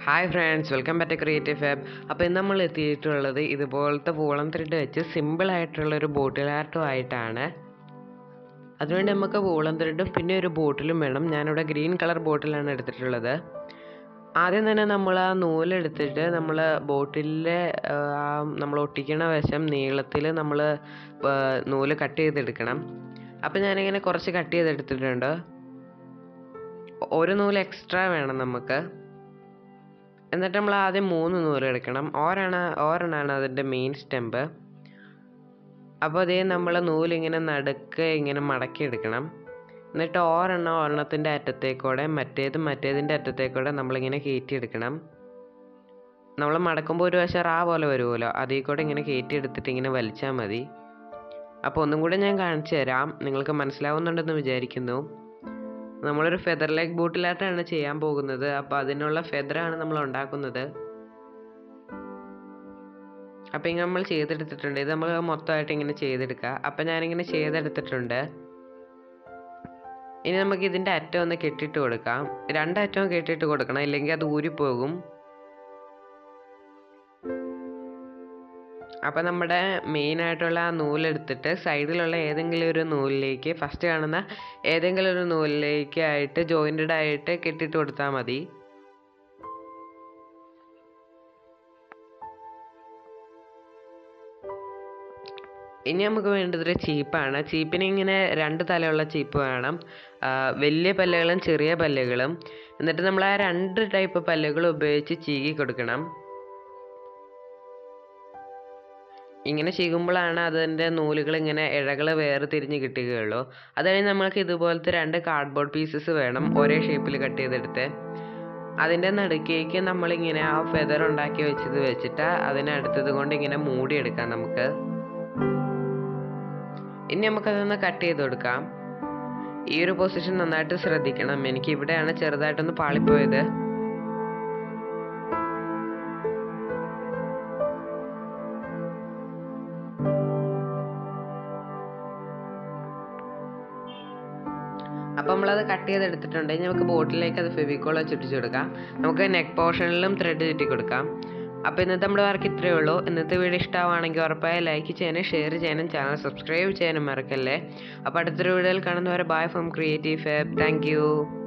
hi friends welcome back to creative fab അപ്പോൾ ഇന്ന് നമ്മൾ എത്തിയിട്ടുള്ളത് ഇതുപോലത്തെ വൂളൻ ത്രെഡ് വെച്ച് സിമ്പിൾ ആയിട്ടുള്ള ഒരു ബോട്ടിൽ ആർട്ടും ആയിട്ടാണ് അതിനുവേണ്ടി നമുക്ക് വൂളൻ ത്രെഡും പിന്നെ ഒരു ബോട്ടിലും വേണം ഞാനിവിടെ ഗ്രീൻ കളർ ബോട്ടിലാണ് എടുത്തിട്ടുള്ളത് ആദ്യം തന്നെ നമ്മൾ ആ നൂലെടുത്തിട്ട് നമ്മൾ ബോട്ടിലെ നമ്മൾ ഒട്ടിക്കണ വശം നീളത്തിൽ നമ്മൾ നൂല് കട്ട് ചെയ്തെടുക്കണം അപ്പോൾ ഞാനിങ്ങനെ കുറച്ച് കട്ട് ചെയ്തെടുത്തിട്ടുണ്ട് ഒരു നൂല് എക്സ്ട്രാ വേണം നമുക്ക് എന്നിട്ട് നമ്മൾ ആദ്യം മൂന്ന് നൂല് എടുക്കണം ഓരാണ് ഓരെണ്ണമാണ് അതിൻ്റെ മെയിൻ സ്റ്റെമ്പ് അപ്പോൾ അതേ നമ്മൾ നൂലിങ്ങനെ നടുക്ക് ഇങ്ങനെ മടക്കി എടുക്കണം എന്നിട്ട് ഒരെണ്ണം ഒരെണ്ണത്തിൻ്റെ അറ്റത്തേക്കൂടെ മറ്റേത് മറ്റേതിൻ്റെ അറ്റത്തേക്കൂടെ നമ്മളിങ്ങനെ കയറ്റിയെടുക്കണം നമ്മൾ മടക്കുമ്പോൾ ഒരു വശം റാ പോലെ വരുമല്ലോ അതിൽ കൂടെ ഇങ്ങനെ കയറ്റിയെടുത്തിട്ട് ഇങ്ങനെ വലിച്ചാൽ മതി അപ്പോൾ ഒന്നും കൂടെ ഞാൻ കാണിച്ചു തരാം നിങ്ങൾക്ക് മനസ്സിലാവുന്നുണ്ടെന്ന് വിചാരിക്കുന്നു നമ്മളൊരു ഫെദർ ലൈക്ക് ബൂട്ടിലായിട്ടാണ് ചെയ്യാൻ പോകുന്നത് അപ്പോൾ അതിനുള്ള ഫെദറാണ് നമ്മൾ ഉണ്ടാക്കുന്നത് അപ്പോൾ ഇങ്ങനെ നമ്മൾ ചെയ്തെടുത്തിട്ടുണ്ട് ഇത് നമ്മൾ മൊത്തമായിട്ട് ഇങ്ങനെ ചെയ്തെടുക്കുക അപ്പോൾ ഞാനിങ്ങനെ ചെയ്തെടുത്തിട്ടുണ്ട് ഇനി നമുക്ക് ഇതിൻ്റെ അറ്റം ഒന്ന് കെട്ടിയിട്ട് കൊടുക്കാം രണ്ടറ്റവും കെട്ടിയിട്ട് കൊടുക്കണം ഇല്ലെങ്കിൽ അത് ഊരിപ്പോകും അപ്പോൾ നമ്മുടെ മെയിൻ ആയിട്ടുള്ള ആ നൂലെടുത്തിട്ട് സൈഡിലുള്ള ഏതെങ്കിലും ഒരു നൂലിലേക്ക് ഫസ്റ്റ് കാണുന്ന ഏതെങ്കിലും ഒരു നൂലിലേക്ക് ആയിട്ട് ജോയിൻറ്റഡ് ആയിട്ട് കെട്ടിയിട്ട് കൊടുത്താൽ മതി ഇനി നമുക്ക് വേണ്ടത് ഒരു ചീപ്പാണ് ചീപ്പിന് ഇങ്ങനെ രണ്ട് തലയുള്ള ചീപ്പ് വേണം വലിയ പല്ലുകളും ചെറിയ പല്ലുകളും എന്നിട്ട് നമ്മൾ ആ രണ്ട് ടൈപ്പ് പല്ലുകൾ ഉപയോഗിച്ച് ചീകി കൊടുക്കണം ഇങ്ങനെ ചെയ്യുമ്പോഴാണ് അതിൻ്റെ നൂലുകൾ ഇങ്ങനെ ഇഴകൾ വേറെ തിരിഞ്ഞ് കിട്ടുകയുള്ളൂ അത് കഴിഞ്ഞ് നമ്മൾക്ക് ഇതുപോലത്തെ രണ്ട് കാർഡ്ബോർഡ് പീസസ് വേണം ഒരേ ഷേപ്പിൽ കട്ട് ചെയ്തെടുത്ത് അതിൻ്റെ നടുക്കേക്ക് നമ്മളിങ്ങനെ ആ ഫെദർ ഉണ്ടാക്കി വെച്ചത് വെച്ചിട്ട് അതിനടുത്തത് കൊണ്ട് ഇങ്ങനെ മൂടിയെടുക്കാം നമുക്ക് ഇനി നമുക്കതൊന്ന് കട്ട് ചെയ്ത് കൊടുക്കാം ഈ ഒരു പൊസിഷൻ നന്നായിട്ട് ശ്രദ്ധിക്കണം എനിക്ക് ഇവിടെയാണ് ചെറുതായിട്ടൊന്ന് പാളിപ്പോയത് അപ്പോൾ നമ്മളത് കട്ട് ചെയ്തെടുത്തിട്ടുണ്ട് ഇനി നമുക്ക് ബോട്ടിലേക്ക് അത് ഫെവിക്കോൾ വെച്ച് ഒട്ടിച്ച് കൊടുക്കാം നമുക്ക് നെക്ക് പോർഷനിലും ത്രെഡ് ചുറ്റി കൊടുക്കാം അപ്പോൾ ഇന്നത്തെ നമ്മുടെ വർക്ക് ഇത്രയേ ഉള്ളൂ ഇന്നത്തെ വീഡിയോ ഇഷ്ടമാണെങ്കിൽ ഉറപ്പായി ലൈക്ക് ചെയ്യാനും ഷെയർ ചെയ്യാനും ചാനൽ സബ്സ്ക്രൈബ് ചെയ്യാനും മറക്കല്ലേ അപ്പോൾ അടുത്തൊരു വീഡിയോയിൽ കാണുന്നവരെ bye from creative fab thank